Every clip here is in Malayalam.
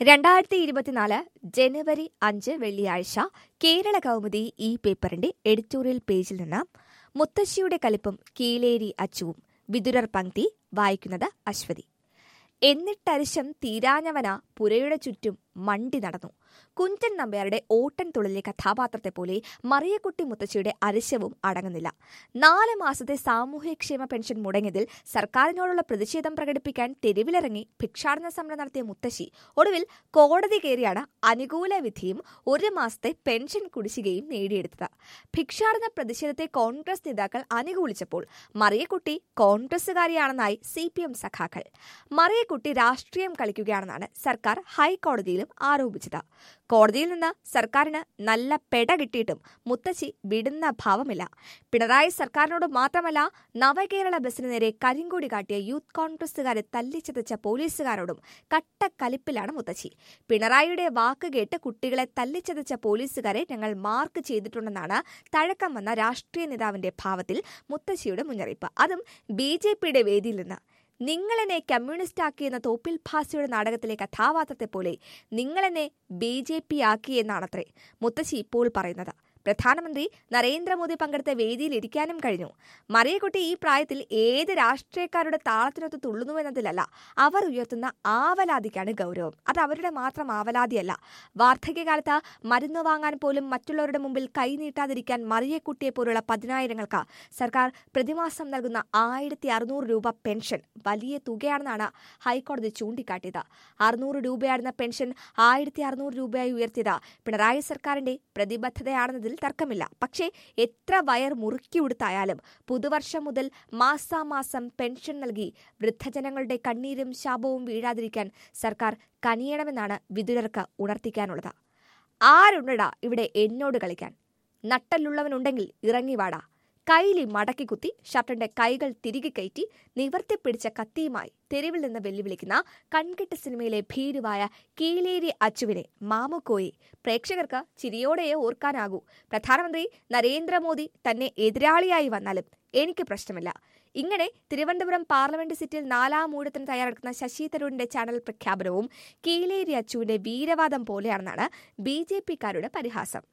രണ്ടായിരത്തി ഇരുപത്തിനാല് ജനുവരി അഞ്ച് വെള്ളിയാഴ്ച കേരള കൗമുദി ഈ പേപ്പറിന്റെ എഡിറ്റോറിയൽ പേജിൽ നിന്ന് മുത്തശ്ശിയുടെ കലിപ്പും കീലേരി അച്ചുവും വിതുരർ പങ്ക്തി വായിക്കുന്നത് അശ്വതി എന്നിട്ടരിശം തീരാഞ്ഞവന പുരയുടെ ചുറ്റും മണ്ടി നടന്നു കുഞ്ചൻ നമ്പ്യാരുടെ ഓട്ടൻ തുള്ളിലെ കഥാപാത്രത്തെ പോലെ മറിയക്കുട്ടി മുത്തശ്ശിയുടെ അരിശവും അടങ്ങുന്നില്ല നാല് മാസത്തെ സാമൂഹ്യക്ഷേമ പെൻഷൻ മുടങ്ങിയതിൽ സർക്കാരിനോടുള്ള പ്രതിഷേധം പ്രകടിപ്പിക്കാൻ തെരുവിലിറങ്ങി ഭിക്ഷാടന സമരം നടത്തിയ മുത്തശ്ശി ഒടുവിൽ കോടതി കയറിയാണ് അനുകൂല വിധിയും ഒരു മാസത്തെ പെൻഷൻ കുടിശ്ശികയും നേടിയെടുത്തത് ഭിക്ഷാടന പ്രതിഷേധത്തെ കോൺഗ്രസ് നേതാക്കൾ അനുകൂലിച്ചപ്പോൾ മറിയക്കുട്ടി കോൺഗ്രസുകാരിയാണെന്നായി സി പി എം സഖാക്കൾ മറിയക്കുട്ടി രാഷ്ട്രീയം കളിക്കുകയാണെന്നാണ് സർക്കാർ ഹൈക്കോടതിയിലും ആരോപിച്ചത് കോടതിയിൽ നിന്ന് സർക്കാരിന് നല്ല പെട കിട്ടിയിട്ടും മുത്തശ്ശി വിടുന്ന ഭാവമില്ല പിണറായി സർക്കാരിനോട് മാത്രമല്ല നവകേരള ബസിന് നേരെ കരിങ്കൊടി കാട്ടിയ യൂത്ത് കോൺഗ്രസുകാരെ തല്ലിച്ചതച്ച പോലീസുകാരോടും കട്ടക്കലിപ്പിലാണ് മുത്തശ്ശി പിണറായിയുടെ വാക്ക് കേട്ട് കുട്ടികളെ തല്ലിച്ചതച്ച പോലീസുകാരെ ഞങ്ങൾ മാർക്ക് ചെയ്തിട്ടുണ്ടെന്നാണ് തഴക്കം വന്ന രാഷ്ട്രീയ നേതാവിന്റെ ഭാവത്തിൽ മുത്തശ്ശിയുടെ മുന്നറിയിപ്പ് അതും ബി ജെ പിയുടെ വേദിയിൽ നിന്ന് നിങ്ങളെന്നെ കമ്മ്യൂണിസ്റ്റ് ആക്കിയെന്ന തോപ്പിൽ ഭാസിയുടെ നാടകത്തിലെ കഥാപാത്രത്തെ പോലെ നിങ്ങളെന്നെ ബി ജെ പി ആക്കി എന്നാണത്രേ മുത്തശ്ശി ഇപ്പോൾ പറയുന്നത് പ്രധാനമന്ത്രി നരേന്ദ്രമോദി പങ്കെടുത്ത വേദിയിൽ ഇരിക്കാനും കഴിഞ്ഞു മറിയക്കുട്ടി ഈ പ്രായത്തിൽ ഏത് രാഷ്ട്രീയക്കാരുടെ താളത്തിനൊത്ത് തുള്ളുന്നുവെന്നതിലല്ല അവർ ഉയർത്തുന്ന ആവലാതിക്കാണ് ഗൗരവം അത് അവരുടെ മാത്രം ആവലാതിയല്ല വാർദ്ധക്യകാലത്ത് മരുന്ന് വാങ്ങാൻ പോലും മറ്റുള്ളവരുടെ മുമ്പിൽ കൈനീട്ടാതിരിക്കാൻ മറിയക്കുട്ടിയെ പോലുള്ള പതിനായിരങ്ങൾക്ക് സർക്കാർ പ്രതിമാസം നൽകുന്ന ആയിരത്തി അറുന്നൂറ് രൂപ പെൻഷൻ വലിയ തുകയാണെന്നാണ് ഹൈക്കോടതി ചൂണ്ടിക്കാട്ടിയത് അറുന്നൂറ് രൂപയായിരുന്ന പെൻഷൻ ആയിരത്തി അറുന്നൂറ് രൂപയായി ഉയർത്തിയത് പിണറായി സർക്കാരിന്റെ പ്രതിബദ്ധതയാണെന്നതിൽ തർക്കമില്ല പക്ഷേ എത്ര വയർ മുറുക്കി ഉടുത്തായാലും പുതുവർഷം മുതൽ മാസാമാസം പെൻഷൻ നൽകി വൃദ്ധജനങ്ങളുടെ കണ്ണീരും ശാപവും വീഴാതിരിക്കാൻ സർക്കാർ കനിയണമെന്നാണ് വിതുരർക്ക് ഉണർത്തിക്കാനുള്ളത് ആരുണ്ടടാ ഇവിടെ എന്നോട് കളിക്കാൻ നട്ടലുള്ളവനുണ്ടെങ്കിൽ ഇറങ്ങി വാടാ കൈലി മടക്കി കുത്തി ഷർട്ടിന്റെ കൈകൾ തിരികെ കയറ്റി നിവർത്തിപ്പിടിച്ച കത്തിയുമായി തെരുവിൽ നിന്ന് വെല്ലുവിളിക്കുന്ന കൺകെട്ട് സിനിമയിലെ ഭീരുവായ കീലേരി അച്ചുവിനെ മാമുക്കോയെ പ്രേക്ഷകർക്ക് ചിരിയോടെയേ ഓർക്കാനാകൂ പ്രധാനമന്ത്രി നരേന്ദ്രമോദി തന്നെ എതിരാളിയായി വന്നാലും എനിക്ക് പ്രശ്നമില്ല ഇങ്ങനെ തിരുവനന്തപുരം പാർലമെന്റ് സീറ്റിൽ നാലാം ഊഴത്തിന് തയ്യാറെടുക്കുന്ന ശശി തരൂരിന്റെ ചാനൽ പ്രഖ്യാപനവും കീലേരി അച്ചുവിന്റെ വീരവാദം പോലെയാണെന്നാണ് ബി ജെ പിക്കാരുടെ പരിഹാസം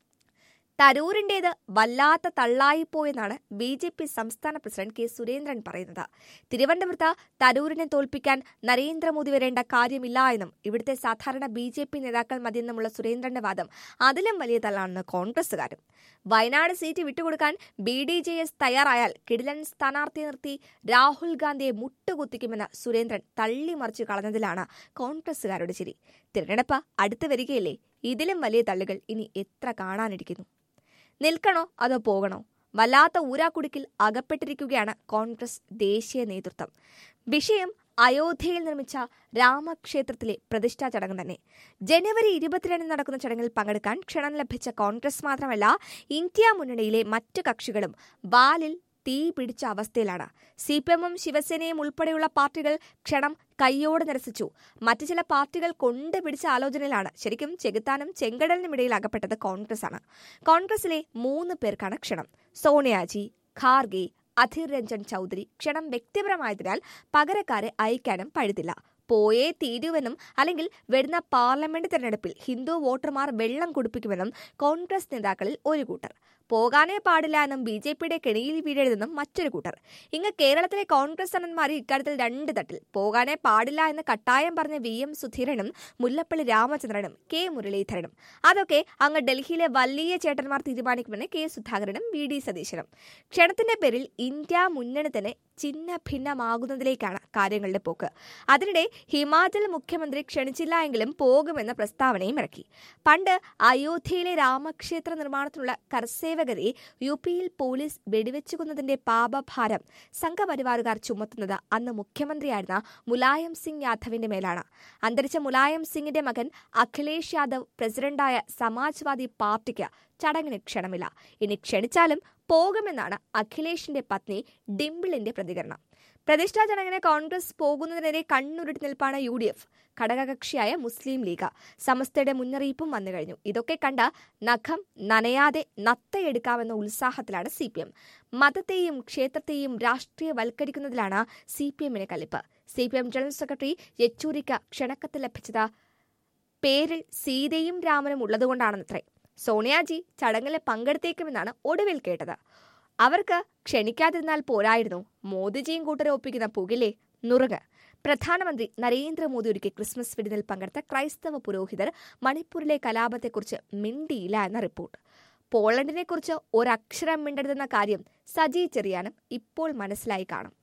തരൂരിന്റേത് വല്ലാത്ത തള്ളായിപ്പോയെന്നാണ് ബി ജെ പി സംസ്ഥാന പ്രസിഡന്റ് കെ സുരേന്ദ്രൻ പറയുന്നത് തിരുവനന്തപുരത്ത് തരൂരിനെ തോൽപ്പിക്കാൻ നരേന്ദ്രമോദി വരേണ്ട കാര്യമില്ല എന്നും ഇവിടുത്തെ സാധാരണ ബി ജെ പി നേതാക്കൾ മതിയെന്നുമുള്ള സുരേന്ദ്രന്റെ വാദം അതിലും വലിയ തള്ളാണെന്ന് കോൺഗ്രസുകാരും വയനാട് സീറ്റ് വിട്ടുകൊടുക്കാൻ ബി ഡി ജെ എസ് തയ്യാറായാൽ കിടിലൻ സ്ഥാനാർത്ഥിയെ നിർത്തി രാഹുൽ ഗാന്ധിയെ മുട്ടുകുത്തിക്കുമെന്ന് സുരേന്ദ്രൻ തള്ളിമറിച്ചു കളഞ്ഞതിലാണ് കോൺഗ്രസുകാരുടെ ചിരി തിരഞ്ഞെടുപ്പ് അടുത്തു വരികയല്ലേ ഇതിലും വലിയ തള്ളുകൾ ഇനി എത്ര കാണാനിരിക്കുന്നു നിൽക്കണോ അതോ പോകണോ വല്ലാത്ത ഊരാക്കുടുക്കിൽ അകപ്പെട്ടിരിക്കുകയാണ് കോൺഗ്രസ് ദേശീയ നേതൃത്വം വിഷയം അയോധ്യയിൽ നിർമ്മിച്ച രാമക്ഷേത്രത്തിലെ പ്രതിഷ്ഠാ ചടങ്ങ് തന്നെ ജനുവരി ഇരുപത്തിരണ്ടിന് നടക്കുന്ന ചടങ്ങിൽ പങ്കെടുക്കാൻ ക്ഷണം ലഭിച്ച കോൺഗ്രസ് മാത്രമല്ല ഇന്ത്യ മുന്നണിയിലെ മറ്റു കക്ഷികളും ബാലിൽ തീ പിടിച്ച അവസ്ഥയിലാണ് സി പി എമ്മും ശിവസേനയും ഉൾപ്പെടെയുള്ള പാർട്ടികൾ ക്ഷണം കൈയോടെ നിരസിച്ചു മറ്റു ചില പാർട്ടികൾ കൊണ്ടുപിടിച്ച ആലോചനയിലാണ് ശരിക്കും ചെകുത്താനും ചെങ്കടലിനും ഇടയിൽ അകപ്പെട്ടത് കോൺഗ്രസ് ആണ് കോൺഗ്രസിലെ മൂന്ന് പേർക്കാണ് ക്ഷണം സോണിയാജി ഖാർഗെ അധീർ രഞ്ജൻ ചൌധരി ക്ഷണം വ്യക്തിപരമായതിനാൽ പകരക്കാരെ അയക്കാനും പഴുതില്ല പോയേ തീരുവെന്നും അല്ലെങ്കിൽ വരുന്ന പാർലമെന്റ് തെരഞ്ഞെടുപ്പിൽ ഹിന്ദു വോട്ടർമാർ വെള്ളം കുടിപ്പിക്കുമെന്നും കോൺഗ്രസ് നേതാക്കളിൽ ഒരു കൂട്ടർ പോകാനേ പാടില്ല എന്നും ബി ജെ പിയുടെ കെണിയിൽ വീഴരുതെന്നും മറ്റൊരു കൂട്ടർ ഇങ്ങ് കേരളത്തിലെ കോൺഗ്രസ് അണ്ണന്മാർ ഇക്കാര്യത്തിൽ രണ്ട് തട്ടിൽ പോകാനേ പാടില്ല എന്ന് കട്ടായം പറഞ്ഞ വി എം സുധീരനും മുല്ലപ്പള്ളി രാമചന്ദ്രനും കെ മുരളീധരനും അതൊക്കെ അങ്ങ് ഡൽഹിയിലെ വലിയ ചേട്ടന്മാർ തീരുമാനിക്കുമെന്ന് കെ സുധാകരനും വി ഡി സതീശനും ക്ഷണത്തിന്റെ പേരിൽ ഇന്ത്യ മുന്നണി തന്നെ ചിഹ്ന ഭിന്നമാകുന്നതിലേക്കാണ് കാര്യങ്ങളുടെ പോക്ക് അതിനിടെ ഹിമാചൽ മുഖ്യമന്ത്രി ക്ഷണിച്ചില്ല എങ്കിലും പോകുമെന്ന പ്രസ്താവനയും ഇറക്കി പണ്ട് അയോധ്യയിലെ രാമക്ഷേത്ര നിർമ്മാണത്തിനുള്ള കർസേവകരെ യു പിയിൽ പോലീസ് വെടിവെച്ചു കൊന്നതിന്റെ പാപഭാരം സംഘപരിവാറുകാർ ചുമത്തുന്നത് അന്ന് മുഖ്യമന്ത്രിയായിരുന്ന മുലായം സിംഗ് യാദവിന്റെ മേലാണ് അന്തരിച്ച മുലായം സിംഗിന്റെ മകൻ അഖിലേഷ് യാദവ് പ്രസിഡന്റായ സമാജ്വാദി പാർട്ടിക്ക് ചടങ്ങിന് ക്ഷണമില്ല ഇനി ക്ഷണിച്ചാലും പോകുമെന്നാണ് അഖിലേഷിന്റെ പത്നി ഡിംപിളിന്റെ പ്രതികരണം പ്രതിഷ്ഠാ ചടങ്ങിന് കോൺഗ്രസ് പോകുന്നതിനെതിരെ കണ്ണുരുട്ടി നിൽപ്പാണ് യു ഡി എഫ് ഘടകകക്ഷിയായ മുസ്ലിം ലീഗ് സമസ്തയുടെ മുന്നറിയിപ്പും വന്നു കഴിഞ്ഞു ഇതൊക്കെ കണ്ട നഖം നനയാതെ നത്തയെടുക്കാമെന്ന ഉത്സാഹത്തിലാണ് സി പി എം മതത്തെയും ക്ഷേത്രത്തെയും രാഷ്ട്രീയവൽക്കരിക്കുന്നതിലാണ് സി പി എമ്മിന് കലിപ്പ് C P M general secretary യെച്ചൂരിക്ക് ക്ഷണക്കത്ത് ലഭിച്ചത് പേരിൽ സീതയും രാമനും ഉള്ളതുകൊണ്ടാണെന്നത്രേ സോണിയാജി ചടങ്ങിൽ പങ്കെടുത്തേക്കുമെന്നാണ് ഒടുവിൽ കേട്ടത് അവർക്ക് ക്ഷണിക്കാതിരുന്നാൽ പോരായിരുന്നു മോദിജിയും കൂട്ടരെ ഒപ്പിക്കുന്ന പുകിലെ നുറുങ്ങ് പ്രധാനമന്ത്രി നരേന്ദ്രമോദി ഒരുക്കിയ ക്രിസ്മസ് വിരുന്നിൽ പങ്കെടുത്ത ക്രൈസ്തവ പുരോഹിതർ മണിപ്പൂരിലെ കലാപത്തെക്കുറിച്ച് മിണ്ടിയില്ല എന്ന റിപ്പോർട്ട് പോളണ്ടിനെക്കുറിച്ച് ഒരക്ഷരം മിണ്ടരുതെന്ന കാര്യം സജി ചെറിയാനും ഇപ്പോൾ മനസ്സിലായി കാണും